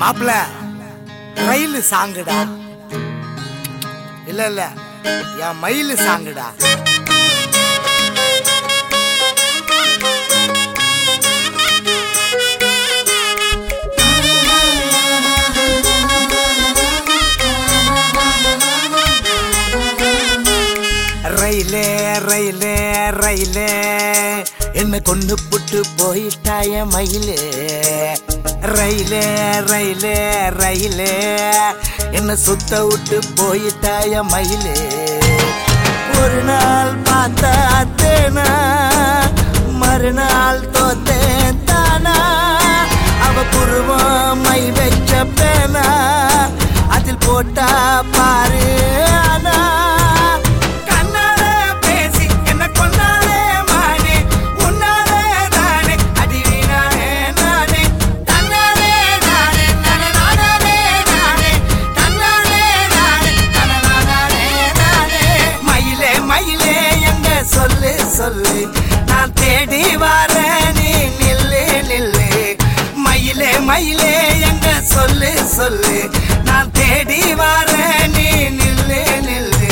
மாப்பிள ரயில் சாங்குடா இல்ல இல்ல என் மயில் சாங்குடா ரயிலே ரயிலே ரயிலே என்ன கொண்டு புட்டு போயிட்டாய மயிலே ரயிலே ரயிலே ரயிலே என்ன சுத்த விட்டு போயிட்டாய மயிலே ஒரு நாள் பார்த்தா தேனா மறுநாள் தோத்தேன் தானா அவ புருவம் மை வச்ச பேனா அதில் போட்டா பாரு ஆனா கண்ணாலே பேசி என்ன கொன்னாலே மானே உன்னாலே தானே அடி வீணானே நானே தன்னாலே நானே நானே நானே நானே தன்னாலே நானே நானே நானே நானே மயிலே மயிலே எங்க சொல்லு சொல்லு நான் தேடி வரேன் நீ நில்லு நில்லு மயிலே மயிலே எங்க சொல்லு சொல்லு நான் தேடி வரேன் நீ நில்லு நில்லு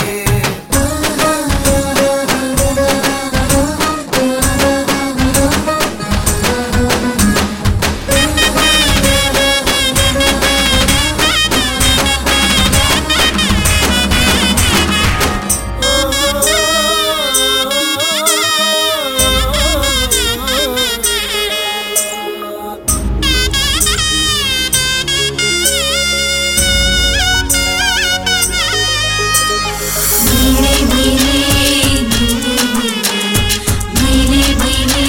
மயிலே மயிலே மயிலே மயிலே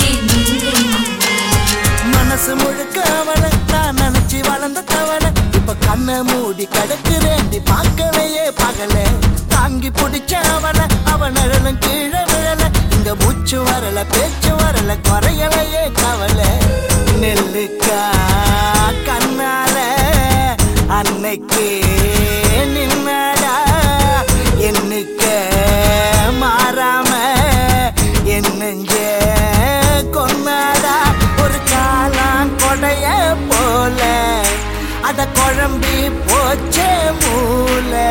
மனசு முழுக்க அவள நான் நினைச்சு வளர்ந்த தவள இப்ப கண்ணை மூடி கிடக்குறேண்டி பார்க்கலையே பகல தாங்கி பிடிச்ச அவள அவன் நிழலும் கீழே விழல இங்க மூச்சு வரல பேச்சு வரல குறையலையே கவலை நெல்லுக்கா கண்ணால அன்னைக்கு நின்னடா என்னுக்க மாறாம என்னஞ்ச கொன்னாடா ஒரு காலம் கொடைய போல அத குழம்பி போச்சே மூளை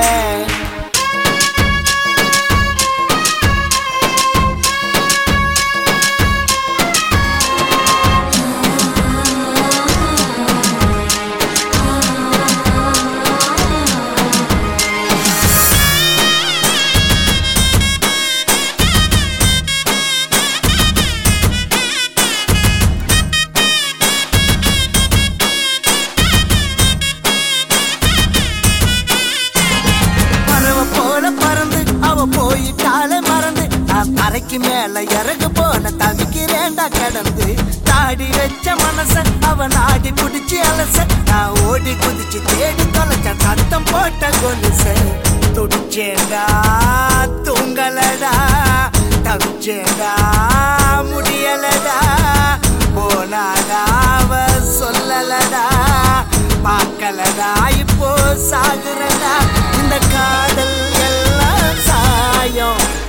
பறவை போல பறந்து அவ போயிட்டாலே மறந்து நான் தரைக்கு மேல இறகு போல தவிக்கிறேன்டா கடந்து தாடி வச்ச மனச அவ நாடி புடிச்சு அலச நான் ஓடி குதிச்சு தேடி தொலைச்ச சத்தம் போட்ட கொலுச துடிச்சேண்டா தூங்கலடா தவிச்சேண்டா முடியலடா போனாடா அவ சொல்லலடா பார்க்கலடா இப்போ சாகுறடா இந்த காதல் எல்லாம் சாயம்